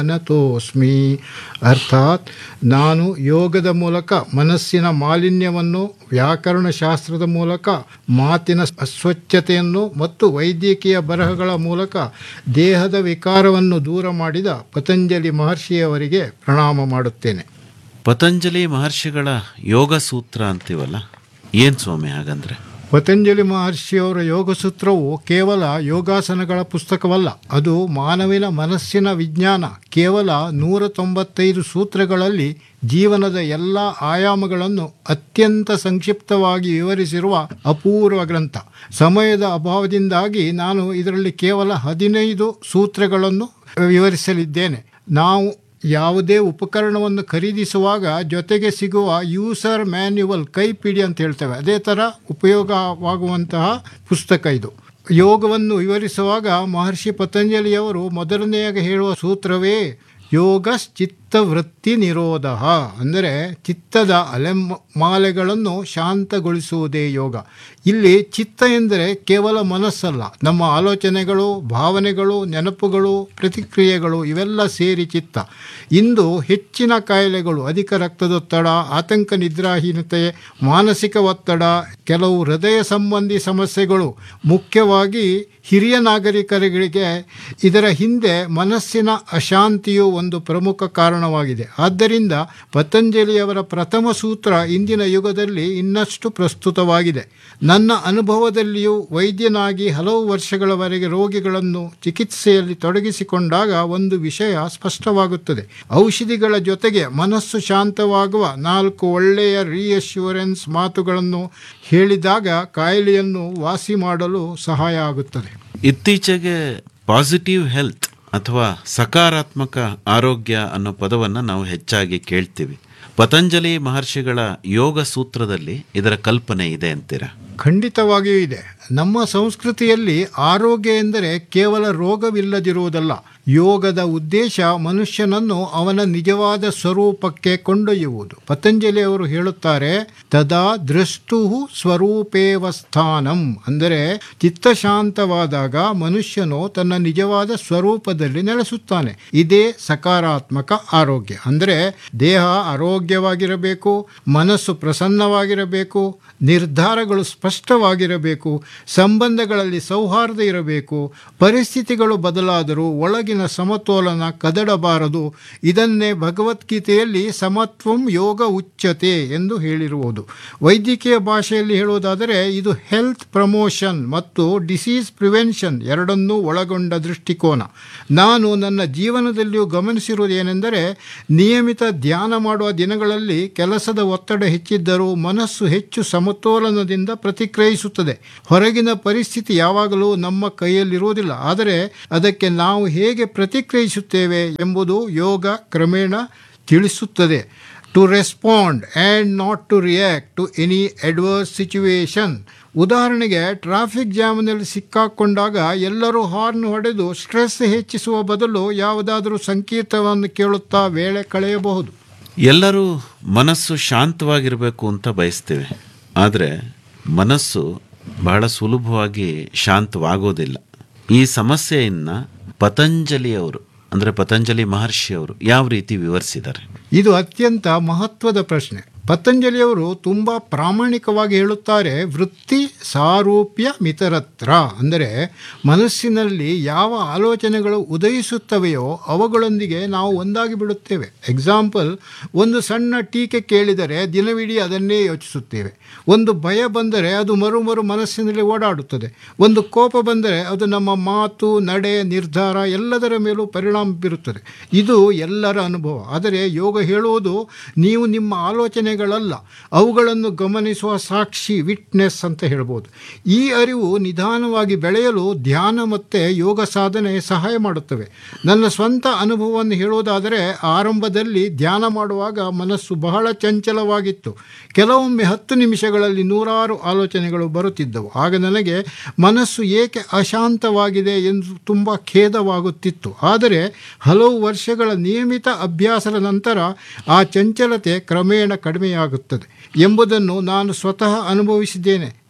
ಜಾನತೋಸ್ಮಿ ಅರ್ಥಾತ್ ನಾನು ಯೋಗದ ಮೂಲಕ ಮನಸ್ಸಿನ ಮಾಲಿನ್ಯವನ್ನು ವ್ಯಾಕರಣಶಾಸ್ತ್ರದ ಮೂಲಕ ಮಾತಿನ ಅಸ್ವಚ್ಛತೆಯನ್ನು ಮತ್ತು ವೈದ್ಯಕೀಯ ಬರಹಗಳ ಮೂಲಕ ದೇಹದ ವಿಕಾರವನ್ನು ದೂರ ಮಾಡಿದ ಪತಂಜಲಿ ಮಹರ್ಷಿಯವರಿಗೆ ಪ್ರಣಾಮ ಮಾಡುತ್ತೇನೆ ಪತಂಜಲಿ ಮಹರ್ಷಿಗಳ ಯೋಗ ಸೂತ್ರ ಅಂತೀವಲ್ಲ ಏನ್ ಸ್ವಾಮಿ ಹಾಗಂದ್ರೆ ಪತಂಜಲಿ ಮಹರ್ಷಿಯವರ ಯೋಗಸೂತ್ರವು ಕೇವಲ ಯೋಗಾಸನಗಳ ಪುಸ್ತಕವಲ್ಲ ಅದು ಮಾನವಿನ ಮನಸ್ಸಿನ ವಿಜ್ಞಾನ ಕೇವಲ ನೂರ ತೊಂಬತ್ತೈದು ಸೂತ್ರಗಳಲ್ಲಿ ಜೀವನದ ಎಲ್ಲ ಆಯಾಮಗಳನ್ನು ಅತ್ಯಂತ ಸಂಕ್ಷಿಪ್ತವಾಗಿ ವಿವರಿಸಿರುವ ಅಪೂರ್ವ ಗ್ರಂಥ ಸಮಯದ ಅಭಾವದಿಂದಾಗಿ ನಾನು ಇದರಲ್ಲಿ ಕೇವಲ ಹದಿನೈದು ಸೂತ್ರಗಳನ್ನು ವಿವರಿಸಲಿದ್ದೇನೆ ನಾವು ಯಾವುದೇ ಉಪಕರಣವನ್ನು ಖರೀದಿಸುವಾಗ ಜೊತೆಗೆ ಸಿಗುವ ಯೂಸರ್ ಮ್ಯಾನ್ಯುವಲ್ ಕೈಪಿಡಿ ಅಂತ ಹೇಳ್ತೇವೆ ಅದೇ ಥರ ಉಪಯೋಗವಾಗುವಂತಹ ಪುಸ್ತಕ ಇದು ಯೋಗವನ್ನು ವಿವರಿಸುವಾಗ ಮಹರ್ಷಿ ಪತಂಜಲಿಯವರು ಮೊದಲನೆಯಾಗಿ ಹೇಳುವ ಸೂತ್ರವೇ ಯೋಗ ಚಿತ್ತವೃತ್ತಿ ನಿರೋಧ ಅಂದರೆ ಚಿತ್ತದ ಅಲೆಮಾಲೆಗಳನ್ನು ಶಾಂತಗೊಳಿಸುವುದೇ ಯೋಗ ಇಲ್ಲಿ ಚಿತ್ತ ಎಂದರೆ ಕೇವಲ ಮನಸ್ಸಲ್ಲ ನಮ್ಮ ಆಲೋಚನೆಗಳು ಭಾವನೆಗಳು ನೆನಪುಗಳು ಪ್ರತಿಕ್ರಿಯೆಗಳು ಇವೆಲ್ಲ ಸೇರಿ ಚಿತ್ತ ಇಂದು ಹೆಚ್ಚಿನ ಕಾಯಿಲೆಗಳು ಅಧಿಕ ರಕ್ತದೊತ್ತಡ ಆತಂಕ ನಿದ್ರಾಹೀನತೆ ಮಾನಸಿಕ ಒತ್ತಡ ಕೆಲವು ಹೃದಯ ಸಂಬಂಧಿ ಸಮಸ್ಯೆಗಳು ಮುಖ್ಯವಾಗಿ ಹಿರಿಯ ನಾಗರಿಕರಿಗೆ ಇದರ ಹಿಂದೆ ಮನಸ್ಸಿನ ಅಶಾಂತಿಯು ಒಂದು ಪ್ರಮುಖ ಕಾರಣವಾಗಿದೆ ಆದ್ದರಿಂದ ಪತಂಜಲಿಯವರ ಪ್ರಥಮ ಸೂತ್ರ ಇಂದಿನ ಯುಗದಲ್ಲಿ ಇನ್ನಷ್ಟು ಪ್ರಸ್ತುತವಾಗಿದೆ ನನ್ನ ಅನುಭವದಲ್ಲಿಯೂ ವೈದ್ಯನಾಗಿ ಹಲವು ವರ್ಷಗಳವರೆಗೆ ರೋಗಿಗಳನ್ನು ಚಿಕಿತ್ಸೆಯಲ್ಲಿ ತೊಡಗಿಸಿಕೊಂಡಾಗ ಒಂದು ವಿಷಯ ಸ್ಪಷ್ಟವಾಗುತ್ತದೆ ಔಷಧಿಗಳ ಜೊತೆಗೆ ಮನಸ್ಸು ಶಾಂತವಾಗುವ ನಾಲ್ಕು ಒಳ್ಳೆಯ ರಿಯಶ್ಯೂರೆನ್ಸ್ ಮಾತುಗಳನ್ನು ಹೇಳಿದಾಗ ಕಾಯಿಲೆಯನ್ನು ವಾಸಿ ಮಾಡಲು ಸಹಾಯ ಆಗುತ್ತದೆ ಇತ್ತೀಚೆಗೆ ಪಾಸಿಟಿವ್ ಹೆಲ್ತ್ ಅಥವಾ ಸಕಾರಾತ್ಮಕ ಆರೋಗ್ಯ ಅನ್ನೋ ಪದವನ್ನು ನಾವು ಹೆಚ್ಚಾಗಿ ಕೇಳ್ತೀವಿ ಪತಂಜಲಿ ಮಹರ್ಷಿಗಳ ಯೋಗ ಸೂತ್ರದಲ್ಲಿ ಇದರ ಕಲ್ಪನೆ ಇದೆ ಅಂತೀರಾ ಖಂಡಿತವಾಗಿಯೂ ಇದೆ ನಮ್ಮ ಸಂಸ್ಕೃತಿಯಲ್ಲಿ ಆರೋಗ್ಯ ಎಂದರೆ ಕೇವಲ ರೋಗವಿಲ್ಲದಿರುವುದಲ್ಲ ಯೋಗದ ಉದ್ದೇಶ ಮನುಷ್ಯನನ್ನು ಅವನ ನಿಜವಾದ ಸ್ವರೂಪಕ್ಕೆ ಕೊಂಡೊಯ್ಯುವುದು ಪತಂಜಲಿ ಅವರು ಹೇಳುತ್ತಾರೆ ತದಾ ದೃಷ್ಟು ಸ್ವರೂಪೇವ ಸ್ಥಾನಂ ಅಂದರೆ ಚಿತ್ತಶಾಂತವಾದಾಗ ಮನುಷ್ಯನು ತನ್ನ ನಿಜವಾದ ಸ್ವರೂಪದಲ್ಲಿ ನೆಲೆಸುತ್ತಾನೆ ಇದೇ ಸಕಾರಾತ್ಮಕ ಆರೋಗ್ಯ ಅಂದರೆ ದೇಹ ಆರೋಗ್ಯವಾಗಿರಬೇಕು ಮನಸ್ಸು ಪ್ರಸನ್ನವಾಗಿರಬೇಕು ನಿರ್ಧಾರಗಳು ಸ್ಪಷ್ಟವಾಗಿರಬೇಕು ಸಂಬಂಧಗಳಲ್ಲಿ ಸೌಹಾರ್ದ ಇರಬೇಕು ಪರಿಸ್ಥಿತಿಗಳು ಬದಲಾದರೂ ಒಳಗಿನ ಸಮತೋಲನ ಕದಡಬಾರದು ಇದನ್ನೇ ಭಗವದ್ಗೀತೆಯಲ್ಲಿ ಸಮತ್ವಂ ಯೋಗ ಉಚ್ಚತೆ ಎಂದು ಹೇಳಿರುವುದು ವೈದ್ಯಕೀಯ ಭಾಷೆಯಲ್ಲಿ ಹೇಳುವುದಾದರೆ ಇದು ಹೆಲ್ತ್ ಪ್ರಮೋಷನ್ ಮತ್ತು ಡಿಸೀಸ್ ಪ್ರಿವೆನ್ಷನ್ ಎರಡನ್ನೂ ಒಳಗೊಂಡ ದೃಷ್ಟಿಕೋನ ನಾನು ನನ್ನ ಜೀವನದಲ್ಲಿಯೂ ಗಮನಿಸಿರುವುದೇನೆಂದರೆ ನಿಯಮಿತ ಧ್ಯಾನ ಮಾಡುವ ದಿನಗಳಲ್ಲಿ ಕೆಲಸದ ಒತ್ತಡ ಹೆಚ್ಚಿದ್ದರೂ ಮನಸ್ಸು ಹೆಚ್ಚು ಸಮತೋಲನದಿಂದ ಪ್ರತಿಕ್ರಿಯಿಸುತ್ತದೆ ಹೊರಗಿನ ಪರಿಸ್ಥಿತಿ ಯಾವಾಗಲೂ ನಮ್ಮ ಕೈಯಲ್ಲಿರುವುದಿಲ್ಲ ಆದರೆ ಅದಕ್ಕೆ ನಾವು ಹೇಗೆ ಪ್ರತಿಕ್ರಿಯಿಸುತ್ತೇವೆ ಎಂಬುದು ಯೋಗ ಕ್ರಮೇಣ ತಿಳಿಸುತ್ತದೆ to respond and not to react to any adverse situation ಉದಾಹರಣೆಗೆ ಟ್ರಾಫಿಕ್ ಜಾಮ್ನಲ್ಲಿ ಸಿಕ್ಕಾಕೊಂಡಾಗ ಎಲ್ಲರೂ ಹಾರ್ನ್ ಹೊಡೆದು ಸ್ಟ್ರೆಸ್ ಹೆಚ್ಚಿಸುವ ಬದಲು ಯಾವುದಾದರೂ ಸಂಕೇತವನ್ನು ಕೇಳುತ್ತಾ ವೇಳೆ ಕಳೆಯಬಹುದು ಎಲ್ಲರೂ ಮನಸ್ಸು ಶಾಂತವಾಗಿರಬೇಕು ಅಂತ ಬಯಸ್ತೇವೆ ಆದರೆ ಮನಸ್ಸು ಬಹಳ ಸುಲಭವಾಗಿ ಶಾಂತವಾಗೋದಿಲ್ಲ ಈ ಸಮಸ್ಯೆಯನ್ನು ಪತಂಜಲಿಯವರು ಅಂದರೆ ಪತಂಜಲಿ ಮಹರ್ಷಿಯವರು ಯಾವ ರೀತಿ ವಿವರಿಸಿದ್ದಾರೆ ಇದು ಅತ್ಯಂತ ಮಹತ್ವದ ಪ್ರಶ್ನೆ ಪತಂಜಲಿಯವರು ತುಂಬ ಪ್ರಾಮಾಣಿಕವಾಗಿ ಹೇಳುತ್ತಾರೆ ವೃತ್ತಿ ಸಾರೂಪ್ಯ ಮಿತರತ್ರ ಅಂದರೆ ಮನಸ್ಸಿನಲ್ಲಿ ಯಾವ ಆಲೋಚನೆಗಳು ಉದಯಿಸುತ್ತವೆಯೋ ಅವುಗಳೊಂದಿಗೆ ನಾವು ಒಂದಾಗಿ ಬಿಡುತ್ತೇವೆ ಎಕ್ಸಾಂಪಲ್ ಒಂದು ಸಣ್ಣ ಟೀಕೆ ಕೇಳಿದರೆ ದಿನವಿಡೀ ಅದನ್ನೇ ಯೋಚಿಸುತ್ತೇವೆ ಒಂದು ಭಯ ಬಂದರೆ ಅದು ಮರು ಮರು ಮನಸ್ಸಿನಲ್ಲಿ ಓಡಾಡುತ್ತದೆ ಒಂದು ಕೋಪ ಬಂದರೆ ಅದು ನಮ್ಮ ಮಾತು ನಡೆ ನಿರ್ಧಾರ ಎಲ್ಲದರ ಮೇಲೂ ಪರಿಣಾಮ ಬೀರುತ್ತದೆ ಇದು ಎಲ್ಲರ ಅನುಭವ ಆದರೆ ಯೋಗ ಹೇಳುವುದು ನೀವು ನಿಮ್ಮ ಆಲೋಚನೆಗಳಲ್ಲ ಅವುಗಳನ್ನು ಗಮನಿಸುವ ಸಾಕ್ಷಿ ವಿಟ್ನೆಸ್ ಅಂತ ಹೇಳ್ಬೋದು ಈ ಅರಿವು ನಿಧಾನವಾಗಿ ಬೆಳೆಯಲು ಧ್ಯಾನ ಮತ್ತು ಯೋಗ ಸಾಧನೆ ಸಹಾಯ ಮಾಡುತ್ತವೆ ನನ್ನ ಸ್ವಂತ ಅನುಭವವನ್ನು ಹೇಳುವುದಾದರೆ ಆರಂಭದಲ್ಲಿ ಧ್ಯಾನ ಮಾಡುವಾಗ ಮನಸ್ಸು ಬಹಳ ಚಂಚಲವಾಗಿತ್ತು ಕೆಲವೊಮ್ಮೆ ಹತ್ತು ನಿಮಿಷಗಳಲ್ಲಿ ನೂರಾರು ಆಲೋಚನೆಗಳು ಬರುತ್ತಿದ್ದವು ಆಗ ನನಗೆ ಮನಸ್ಸು ಏಕೆ ಅಶಾಂತವಾಗಿದೆ ಎಂದು ತುಂಬ ಖೇದವಾಗುತ್ತಿತ್ತು ಆದರೆ ಹಲವು ವರ್ಷಗಳ ನಿಯಮಿತ ಅಭ್ಯಾಸದ ನಂತರ ಆ ಚಂಚಲತೆ ಕ್ರಮೇಣ ಕಡಿಮೆಯಾಗುತ್ತದೆ ಎಂಬುದನ್ನು ನಾನು ಸ್ವತಃ ಅನುಭವಿಸಿದ್ದೇನೆ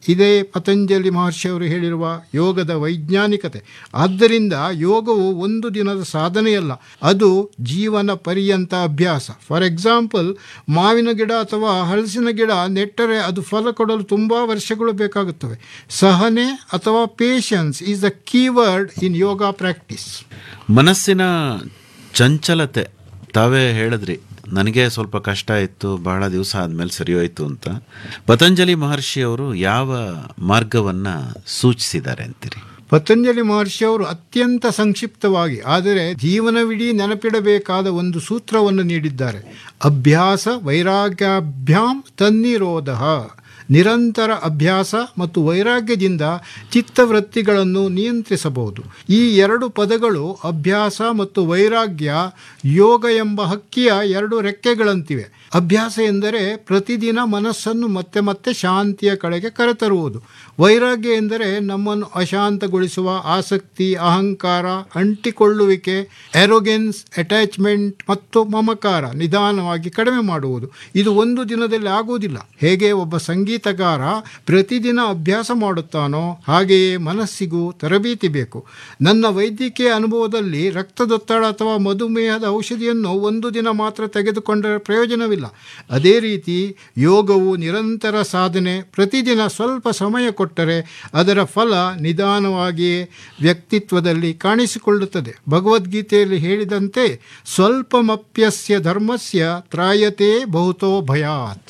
ಇದೇ ಪತಂಜಲಿ ಮಹರ್ಷಿಯವರು ಹೇಳಿರುವ ಯೋಗದ ವೈಜ್ಞಾನಿಕತೆ ಆದ್ದರಿಂದ ಯೋಗವು ಒಂದು ದಿನದ ಸಾಧನೆಯಲ್ಲ ಅದು ಜೀವನ ಪರ್ಯಂತ ಅಭ್ಯಾಸ ಫಾರ್ ಎಕ್ಸಾಂಪಲ್ ಮಾವಿನ ಗಿಡ ಅಥವಾ ಹಲಸಿನ ಗಿಡ ನೆಟ್ಟರೆ ಅದು ಫಲ ಕೊಡಲು ತುಂಬ ವರ್ಷಗಳು ಬೇಕಾಗುತ್ತವೆ ಸಹನೆ ಅಥವಾ patience is the keyword in yoga practice ಮನಸ್ಸಿನ ಚಂಚಲತೆ ತಾವೇ ಹೇಳಿದ್ರಿ ನನಗೆ ಸ್ವಲ್ಪ ಕಷ್ಟ ಇತ್ತು ಬಹಳ ದಿವಸ ಆದಮೇಲೆ ಸರಿ ಹೋಯ್ತು ಅಂತ ಪತಂಜಲಿ ಮಹರ್ಷಿಯವರು ಯಾವ ಮಾರ್ಗವನ್ನು ಸೂಚಿಸಿದ್ದಾರೆ ಅಂತೀರಿ ಪತಂಜಲಿ ಮಹರ್ಷಿಯವರು ಅತ್ಯಂತ ಸಂಕ್ಷಿಪ್ತವಾಗಿ ಆದರೆ ಜೀವನವಿಡೀ ನೆನಪಿಡಬೇಕಾದ ಒಂದು ಸೂತ್ರವನ್ನು ನೀಡಿದ್ದಾರೆ ಅಭ್ಯಾಸ ವೈರಾಗ್ಯಾಭ್ಯಾಂ ತನ್ನಿರೋಧ ನಿರಂತರ ಅಭ್ಯಾಸ ಮತ್ತು ವೈರಾಗ್ಯದಿಂದ ಚಿತ್ತವೃತ್ತಿಗಳನ್ನು ನಿಯಂತ್ರಿಸಬಹುದು ಈ ಎರಡು ಪದಗಳು ಅಭ್ಯಾಸ ಮತ್ತು ವೈರಾಗ್ಯ ಯೋಗ ಎಂಬ ಹಕ್ಕಿಯ ಎರಡು ರೆಕ್ಕೆಗಳಂತಿವೆ ಅಭ್ಯಾಸ ಎಂದರೆ ಪ್ರತಿದಿನ ಮನಸ್ಸನ್ನು ಮತ್ತೆ ಮತ್ತೆ ಶಾಂತಿಯ ಕಡೆಗೆ ಕರೆತರುವುದು ವೈರಾಗ್ಯ ಎಂದರೆ ನಮ್ಮನ್ನು ಅಶಾಂತಗೊಳಿಸುವ ಆಸಕ್ತಿ ಅಹಂಕಾರ ಅಂಟಿಕೊಳ್ಳುವಿಕೆ ಎರೋಗೆನ್ಸ್ ಅಟ್ಯಾಚ್ಮೆಂಟ್ ಮತ್ತು ಮಮಕಾರ ನಿಧಾನವಾಗಿ ಕಡಿಮೆ ಮಾಡುವುದು ಇದು ಒಂದು ದಿನದಲ್ಲಿ ಆಗುವುದಿಲ್ಲ ಹೇಗೆ ಒಬ್ಬ ಸಂಗೀತಗಾರ ಪ್ರತಿದಿನ ಅಭ್ಯಾಸ ಮಾಡುತ್ತಾನೋ ಹಾಗೆಯೇ ಮನಸ್ಸಿಗೂ ತರಬೇತಿ ಬೇಕು ನನ್ನ ವೈದ್ಯಕೀಯ ಅನುಭವದಲ್ಲಿ ರಕ್ತದೊತ್ತಡ ಅಥವಾ ಮಧುಮೇಹದ ಔಷಧಿಯನ್ನು ಒಂದು ದಿನ ಮಾತ್ರ ತೆಗೆದುಕೊಂಡರೆ ಪ್ರಯೋಜನವಿಲ್ಲ ಅದೇ ರೀತಿ ಯೋಗವು ನಿರಂತರ ಸಾಧನೆ ಪ್ರತಿದಿನ ಸ್ವಲ್ಪ ಸಮಯ ಕೊಟ್ಟರೆ ಅದರ ಫಲ ನಿಧಾನವಾಗಿಯೇ ವ್ಯಕ್ತಿತ್ವದಲ್ಲಿ ಕಾಣಿಸಿಕೊಳ್ಳುತ್ತದೆ ಭಗವದ್ಗೀತೆಯಲ್ಲಿ ಹೇಳಿದಂತೆ ಸ್ವಲ್ಪಮಪ್ಯಸ್ಯ ಧರ್ಮಸ್ಯ ತ್ರಾಯತೆ ಬಹುತೋ ಭಯಾತ್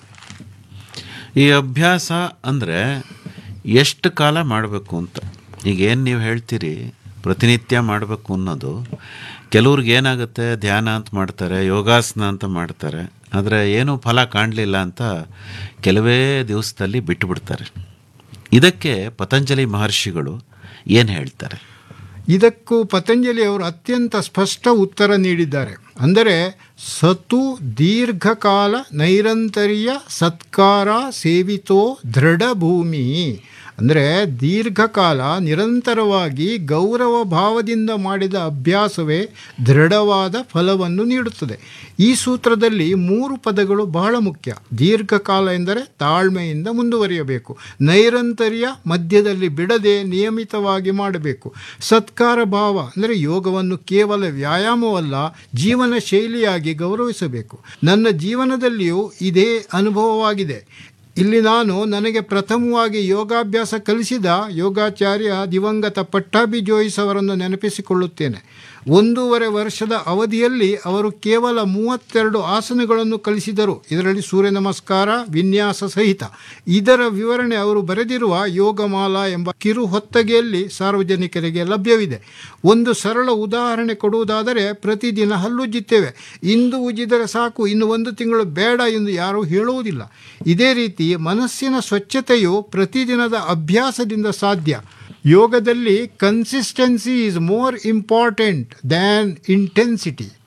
ಈ ಅಭ್ಯಾಸ ಅಂದರೆ ಎಷ್ಟು ಕಾಲ ಮಾಡಬೇಕು ಅಂತ ಈಗ ಏನು ನೀವು ಹೇಳ್ತೀರಿ ಪ್ರತಿನಿತ್ಯ ಮಾಡಬೇಕು ಅನ್ನೋದು ಕೆಲವ್ರಿಗೆ ಏನಾಗುತ್ತೆ ಧ್ಯಾನ ಅಂತ ಮಾಡ್ತಾರೆ ಯೋಗಾಸನ ಅಂತ ಮಾಡ್ತಾರೆ ಆದರೆ ಏನೂ ಫಲ ಕಾಣಲಿಲ್ಲ ಅಂತ ಕೆಲವೇ ದಿವಸದಲ್ಲಿ ಬಿಟ್ಟುಬಿಡ್ತಾರೆ ಇದಕ್ಕೆ ಪತಂಜಲಿ ಮಹರ್ಷಿಗಳು ಏನು ಹೇಳ್ತಾರೆ ಇದಕ್ಕೂ ಪತಂಜಲಿ ಅವರು ಅತ್ಯಂತ ಸ್ಪಷ್ಟ ಉತ್ತರ ನೀಡಿದ್ದಾರೆ ಅಂದರೆ ಸತು ದೀರ್ಘಕಾಲ ನೈರಂತರ್ಯ ಸತ್ಕಾರ ಸೇವಿತೋ ದೃಢ ಭೂಮಿ ಅಂದರೆ ದೀರ್ಘಕಾಲ ನಿರಂತರವಾಗಿ ಗೌರವ ಭಾವದಿಂದ ಮಾಡಿದ ಅಭ್ಯಾಸವೇ ದೃಢವಾದ ಫಲವನ್ನು ನೀಡುತ್ತದೆ ಈ ಸೂತ್ರದಲ್ಲಿ ಮೂರು ಪದಗಳು ಬಹಳ ಮುಖ್ಯ ದೀರ್ಘಕಾಲ ಎಂದರೆ ತಾಳ್ಮೆಯಿಂದ ಮುಂದುವರಿಯಬೇಕು ನೈರಂತರ್ಯ ಮಧ್ಯದಲ್ಲಿ ಬಿಡದೆ ನಿಯಮಿತವಾಗಿ ಮಾಡಬೇಕು ಸತ್ಕಾರ ಭಾವ ಅಂದರೆ ಯೋಗವನ್ನು ಕೇವಲ ವ್ಯಾಯಾಮವಲ್ಲ ಜೀವನ ಶೈಲಿಯಾಗಿ ಗೌರವಿಸಬೇಕು ನನ್ನ ಜೀವನದಲ್ಲಿಯೂ ಇದೇ ಅನುಭವವಾಗಿದೆ ಇಲ್ಲಿ ನಾನು ನನಗೆ ಪ್ರಥಮವಾಗಿ ಯೋಗಾಭ್ಯಾಸ ಕಲಿಸಿದ ಯೋಗಾಚಾರ್ಯ ದಿವಂಗತ ಪಟ್ಟಾಭಿ ಜೋಯಿಸ್ ಅವರನ್ನು ನೆನಪಿಸಿಕೊಳ್ಳುತ್ತೇನೆ ಒಂದೂವರೆ ವರ್ಷದ ಅವಧಿಯಲ್ಲಿ ಅವರು ಕೇವಲ ಮೂವತ್ತೆರಡು ಆಸನಗಳನ್ನು ಕಲಿಸಿದರು ಇದರಲ್ಲಿ ಸೂರ್ಯ ನಮಸ್ಕಾರ ವಿನ್ಯಾಸ ಸಹಿತ ಇದರ ವಿವರಣೆ ಅವರು ಬರೆದಿರುವ ಯೋಗಮಾಲಾ ಎಂಬ ಕಿರು ಹೊತ್ತಗೆಯಲ್ಲಿ ಸಾರ್ವಜನಿಕರಿಗೆ ಲಭ್ಯವಿದೆ ಒಂದು ಸರಳ ಉದಾಹರಣೆ ಕೊಡುವುದಾದರೆ ಪ್ರತಿದಿನ ಹಲ್ಲುಜ್ಜುತ್ತೇವೆ ಇಂದು ಉಜ್ಜಿದರೆ ಸಾಕು ಇನ್ನು ಒಂದು ತಿಂಗಳು ಬೇಡ ಎಂದು ಯಾರೂ ಹೇಳುವುದಿಲ್ಲ ಇದೇ ರೀತಿ ಮನಸ್ಸಿನ ಸ್ವಚ್ಛತೆಯು ಪ್ರತಿದಿನದ ಅಭ್ಯಾಸದಿಂದ ಸಾಧ್ಯ ಯೋಗದಲ್ಲಿ consistency is more important than intensity